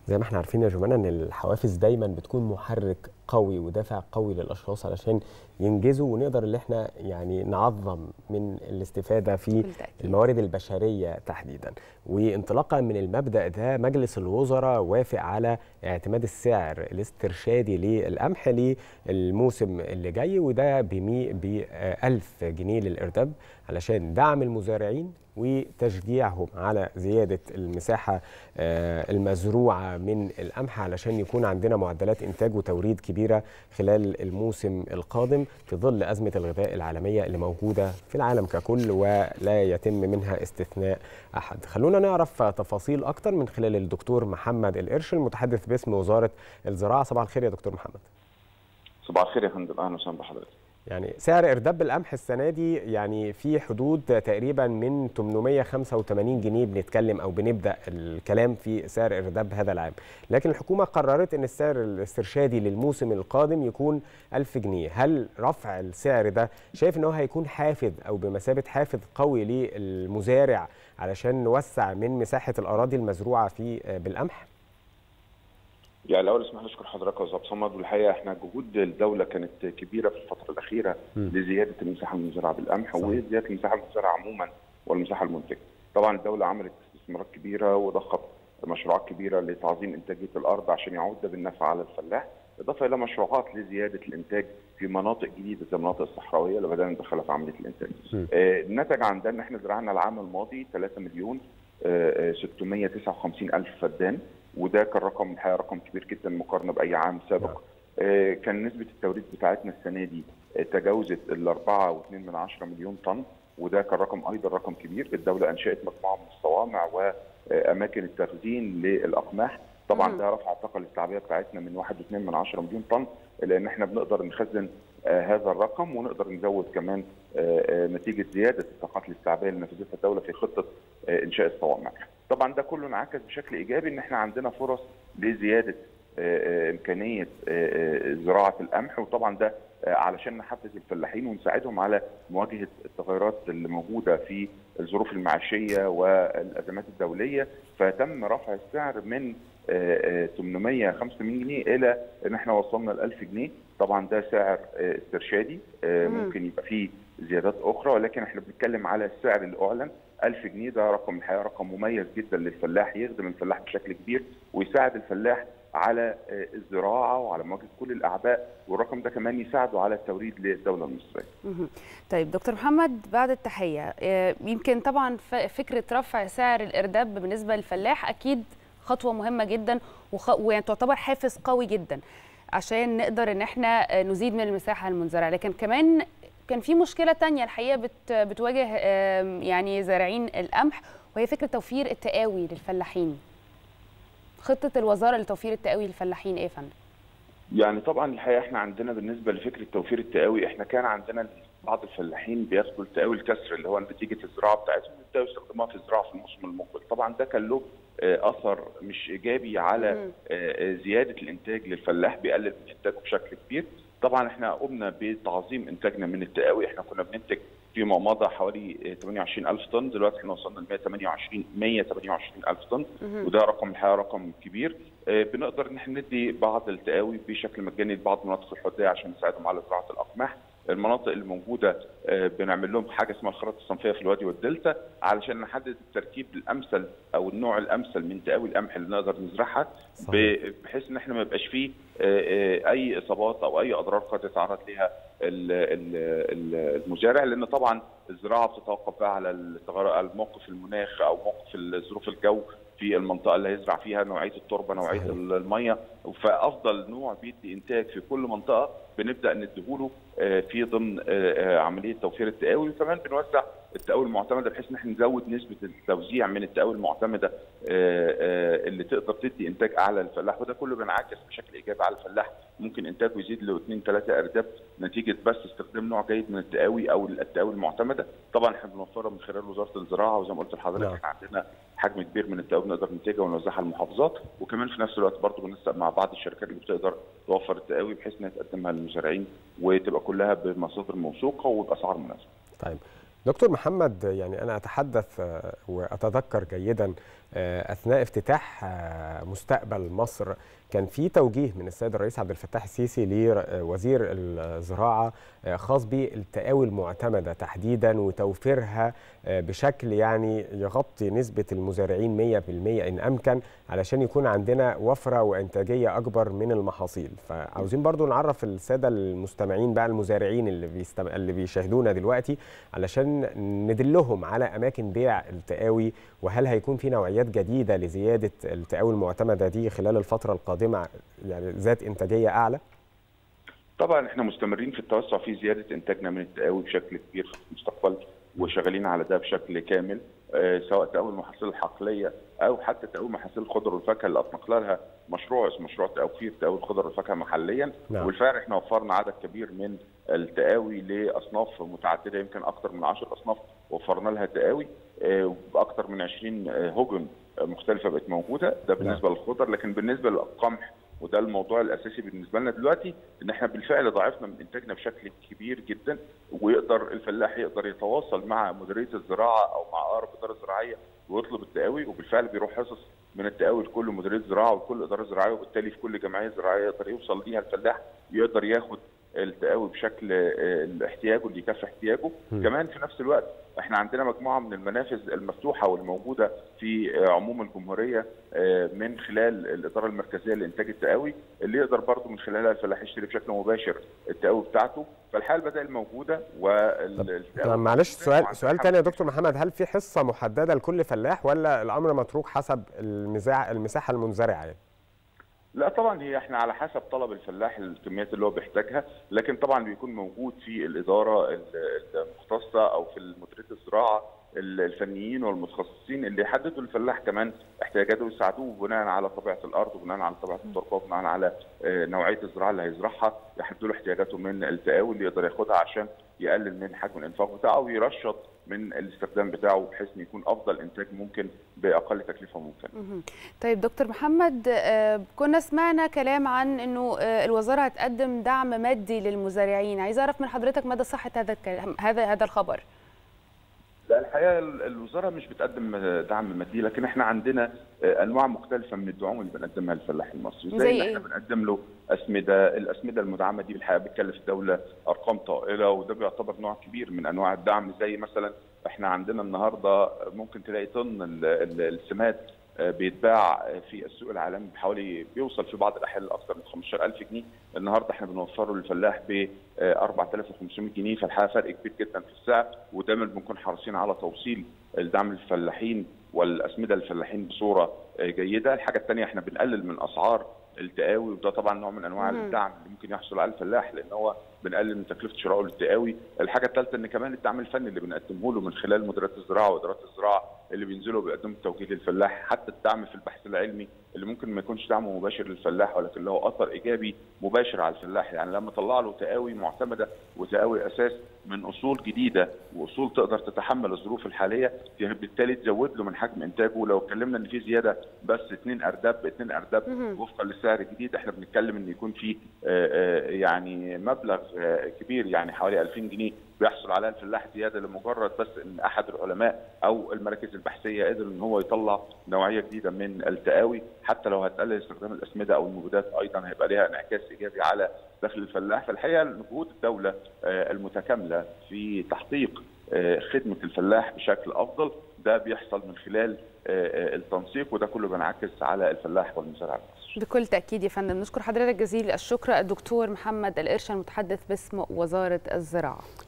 زي ما احنا عارفين يا جماعه ان الحوافز دايما بتكون محرك قوي ودافع قوي للاشخاص علشان ينجزوا ونقدر ان احنا يعني نعظم من الاستفاده في بالتأكيد. الموارد البشريه تحديدا وانطلاقا من المبدا ده مجلس الوزراء وافق على اعتماد السعر الاسترشادي للقمح للموسم اللي جاي وده ب 1000 جنيه للارداب علشان دعم المزارعين وتشجيعهم على زياده المساحه آه، المزروعه من القمح علشان يكون عندنا معدلات انتاج وتوريد كبيره خلال الموسم القادم في ظل ازمه الغذاء العالميه اللي موجوده في العالم ككل ولا يتم منها استثناء احد. خلونا نعرف تفاصيل اكتر من خلال الدكتور محمد القرش المتحدث باسم وزاره الزراعه صباح الخير يا دكتور محمد. صباح الخير يا فندم اهلا وسهلا بحضرتك يعني سعر ارداب القمح السنه دي يعني في حدود تقريبا من 885 جنيه بنتكلم او بنبدا الكلام في سعر ارداب هذا العام لكن الحكومه قررت ان السعر الاسترشادي للموسم القادم يكون 1000 جنيه هل رفع السعر ده شايف ان هو هيكون حافز او بمثابه حافز قوي للمزارع علشان نوسع من مساحه الاراضي المزروعه في بالقمح يعني الاول اسمح لي اشكر حضرتك يا استاذ صمد والحقيقه احنا جهود الدوله كانت كبيره في الفتره الاخيره م. لزياده المساحه المزرعه بالقمح صحيح. وزياده المساحه المزرعه عموما والمساحه المنتجه. طبعا الدوله عملت استثمارات كبيره وضخت مشروعات كبيره لتعظيم انتاجيه الارض عشان يعود ده بالنفع على الفلاح اضافه الى مشروعات لزياده الانتاج في مناطق جديده زي المناطق الصحراويه اللي بدانا ندخلها في عمليه الانتاج. م. آه، نتج عن ده ان احنا زرعنا العام الماضي 3 مليون آه، آه، 659 الف فدان وده كان رقم الحقيقه رقم كبير جدا مقارنه باي عام نعم. سابق. آه، كان نسبه التوريد بتاعتنا السنه دي آه، تجاوزت ال 4.2 من عشرة مليون طن وده كان رقم ايضا رقم كبير الدوله انشات مجموعه من الصوامع واماكن التخزين للاقماح طبعا مم. ده رفع الطاقه الاستيعابيه بتاعتنا من 1.2 من عشرة مليون طن لان احنا بنقدر نخزن آه، هذا الرقم ونقدر نزود كمان آه، آه، نتيجه زياده الطاقات الاستيعابيه اللي نفذتها الدوله في خطه آه، انشاء الصوامع. طبعا ده كله انعكس بشكل ايجابي ان احنا عندنا فرص لزياده آه، آه، امكانيه آه، آه، زراعه القمح وطبعا ده آه، علشان نحفز الفلاحين ونساعدهم على مواجهه التغيرات اللي موجوده في الظروف المعيشيه والازمات الدوليه فتم رفع السعر من آه، آه، 885 جنيه الى ان احنا وصلنا ل 1000 جنيه طبعا ده سعر آه، استرشادي آه، مم. ممكن يبقى فيه زيادات اخرى ولكن احنا بنتكلم على السعر اللي اعلن 1000 جنيه ده رقم الحقيقه رقم مميز جدا للفلاح يخدم الفلاح بشكل كبير ويساعد الفلاح على آه، الزراعه وعلى مواجهه كل الاعباء والرقم ده كمان يساعده على التوريد للدوله المصريه. مهم. طيب دكتور محمد بعد التحية آه، يمكن طبعا ف- فكرة رفع سعر الإرداب بالنسبة للفلاح أكيد خطوة مهمة جدا وخ... ويعني تعتبر حافز قوي جدا عشان نقدر ان احنا آه، نزيد من المساحة المنزرعة لكن كمان كان في مشكلة تانية الحقيقة بت... بتواجه آم، يعني زارعين القمح وهي فكرة توفير التقاوي للفلاحين خطة الوزارة لتوفير التقاوي للفلاحين ايه يا فندم؟ يعني طبعا الحقيقه احنا عندنا بالنسبه لفكره توفير التقاوي احنا كان عندنا بعض الفلاحين بياخدوا التقاوي الكسر اللي هو نتيجه الزراعه بتاعتهم ويبداوا يستخدموها في الزراعه في الموسم المقبل طبعا ده كان له آه، اثر مش ايجابي على مم. آه، آه، زياده الانتاج للفلاح بيقلل من انتاجه بشكل كبير طبعا احنا قمنا بتعظيم انتاجنا من التقاوي احنا كنا بننتج فيما مضى حوالي آه، 28000 طن دلوقتي احنا وصلنا ل 128 128000 طن مهم. وده رقم الحقيقه رقم كبير آه، بنقدر ان احنا ندي بعض التقاوي بشكل مجاني لبعض مناطق الحدوديه عشان نساعدهم على زراعه الاقماح المناطق اللي موجوده آه، بنعمل لهم حاجه اسمها الخرائط الصنفيه في الوادي والدلتا علشان نحدد التركيب الامثل او النوع الامثل من تقاوي القمح اللي نقدر نزرعها صحيح. ب- بحيث ان احنا ما يبقاش فيه آه، آه، اي اصابات او اي اضرار قد يتعرض لها ال- ال- ال- المزارع لان طبعا الزراعه بتتوقف بقى على التغير- على موقف المناخ او موقف ظروف الجو في المنطقه اللي هيزرع فيها نوعيه التربه نوعيه صحيح. الميه فافضل نوع بيدي انتاج في كل منطقه بنبدا نديهوله آه، في ضمن آه، آه، عمليه توفير التقاوي وكمان بنوزع التقاوي المعتمده بحيث ان احنا نزود نسبه التوزيع من التقاوي المعتمده آه، آه، اللي تقدر تدي انتاج اعلى للفلاح وده كله بينعكس بشكل ايجابي على الفلاح ممكن انتاجه يزيد ل 2 3 ارداب نتيجه بس استخدام نوع جيد من التقاوي او التقاوي المعتمده طبعا احنا بنوفرها من خلال وزاره الزراعه وزي ما قلت لحضرتك نعم. احنا عندنا حجم كبير من التقاوي بنقدر ننتجها ونوزعها للمحافظات وكمان في نفس الوقت برضه بنسق مع بعض الشركات اللي بتقدر توفر التقاوي بحيث انها تقدمها للمزارعين وتبقى كلها بمصادر موثوقه وباسعار مناسبه. طيب دكتور محمد يعني انا اتحدث آه، واتذكر جيدا اثناء افتتاح مستقبل مصر كان في توجيه من السيد الرئيس عبد الفتاح السيسي لوزير الزراعه خاص بالتقاوي المعتمده تحديدا وتوفيرها بشكل يعني يغطي نسبه المزارعين 100% ان امكن علشان يكون عندنا وفره وانتاجيه اكبر من المحاصيل فعاوزين برضو نعرف الساده المستمعين بقى المزارعين اللي بيستم... اللي بيشاهدونا دلوقتي علشان ندلهم على اماكن بيع التقاوي وهل هيكون في نوعيات جديده لزياده التقاوي المعتمده دي خلال الفتره القادمه يعني ذات انتاجيه اعلى طبعا احنا مستمرين في التوسع في زياده انتاجنا من التقاوي بشكل كبير في المستقبل وشغالين على ده بشكل كامل آه سواء تقاوي المحاصيل الحقليه او حتى تقاوي محاصيل الخضر والفاكهه اللي اطلقنا لها مشروع اسمه مشروع توفير تقاوي الخضر والفاكهه محليا نعم. وبالفعل احنا وفرنا عدد كبير من التقاوي لاصناف متعدده يمكن اكثر من 10 اصناف وفرنا لها تقاوي آه باكثر من 20 هجن مختلفه بقت موجوده ده بالنسبه نعم. للخضر لكن بالنسبه للقمح وده الموضوع الاساسي بالنسبه لنا دلوقتي ان احنا بالفعل ضاعفنا من انتاجنا بشكل كبير جدا ويقدر الفلاح يقدر يتواصل مع مديريه الزراعه او مع اقرب اداره زراعيه ويطلب التقاوي وبالفعل بيروح حصص من التقاوي لكل مديريه زراعه وكل اداره زراعيه وبالتالي في كل جمعيه زراعيه يقدر يوصل ليها الفلاح يقدر ياخد التقاوي بشكل احتياجه اللي يكفي احتياجه م. كمان في نفس الوقت احنا عندنا مجموعه من المنافذ المفتوحه والموجوده في عموم الجمهوريه من خلال الاداره المركزيه لانتاج التقاوي اللي يقدر برضه من خلالها الفلاح يشتري بشكل مباشر التقاوي بتاعته فالحقيقه البدائل موجوده وال طب معلش سؤال سؤال ثاني يا دكتور محمد هل في حصه محدده لكل فلاح ولا الامر متروك حسب المساحه المنزرعه يعني؟ لا طبعا هي احنا على حسب طلب الفلاح الكميات اللي هو بيحتاجها لكن طبعا بيكون موجود في الاداره المختصه او في مديريه الزراعه الفنيين والمتخصصين اللي يحددوا الفلاح كمان احتياجاته ويساعدوه بناء على طبيعه الارض وبناء على طبيعه التربه وبناء على نوعيه الزراعه اللي هيزرعها يحددوا له احتياجاته من التقاوي اللي يقدر ياخدها عشان يقلل من حجم الانفاق بتاعه ويرشد من الاستخدام بتاعه بحيث انه يكون افضل انتاج ممكن باقل تكلفه ممكن. طيب دكتور محمد كنا سمعنا كلام عن انه الوزاره هتقدم دعم مادي للمزارعين، عايز اعرف من حضرتك مدى صحه هذا هذا هذا الخبر. لا الحقيقه الوزاره مش بتقدم دعم مادي لكن احنا عندنا انواع مختلفه من الدعوم اللي بنقدمها للفلاح المصري زي, زي احنا بنقدم له اسمده الاسمده المدعمه دي بالحقيقه بتكلف الدوله ارقام طائله وده بيعتبر نوع كبير من انواع الدعم زي مثلا احنا عندنا النهارده ممكن تلاقي طن السماد بيتباع في السوق العالمي بحوالي بيوصل في بعض الاحيان لاكثر من 15000 جنيه النهارده احنا بنوفره للفلاح ب 4500 جنيه فالحقيقه فرق كبير جدا في السعر ودايما بنكون حريصين على توصيل الدعم للفلاحين والاسمده للفلاحين بصوره جيده الحاجه الثانيه احنا بنقلل من اسعار التقاوي وده طبعا نوع من انواع الدعم اللي ممكن يحصل عليه الفلاح لان هو بنقلل من تكلفه شرائه للتقاوي، الحاجه الثالثه ان كمان الدعم الفني اللي بنقدمه له من خلال مديريات الزراعه وادارات الزراعه اللي بينزلوا بيقدموا التوجيه للفلاح، حتى الدعم في البحث العلمي اللي ممكن ما يكونش دعم مباشر للفلاح ولكن له اثر ايجابي مباشر على الفلاح، يعني لما طلع له تقاوي معتمده وتقاوي اساس من اصول جديده واصول تقدر تتحمل الظروف الحاليه بالتالي تزود له من حجم انتاجه لو اتكلمنا ان في زياده بس 2 ارداب 2 ارداب وفقا للسعر الجديد احنا بنتكلم ان يكون في يعني مبلغ كبير يعني حوالي 2000 جنيه بيحصل عليها الفلاح زياده لمجرد بس ان احد العلماء او المراكز البحثيه قدر ان هو يطلع نوعيه جديده من التقاوي حتى لو هتقلل استخدام الاسمده او المبيدات ايضا هيبقى لها انعكاس ايجابي على دخل الفلاح فالحقيقه جهود الدوله المتكامله في تحقيق خدمه الفلاح بشكل افضل ده بيحصل من خلال التنسيق وده كله بينعكس على الفلاح والمزارع المصري. بكل تاكيد يا فندم نشكر حضرتك جزيل الشكر الدكتور محمد القرش المتحدث باسم وزاره الزراعه.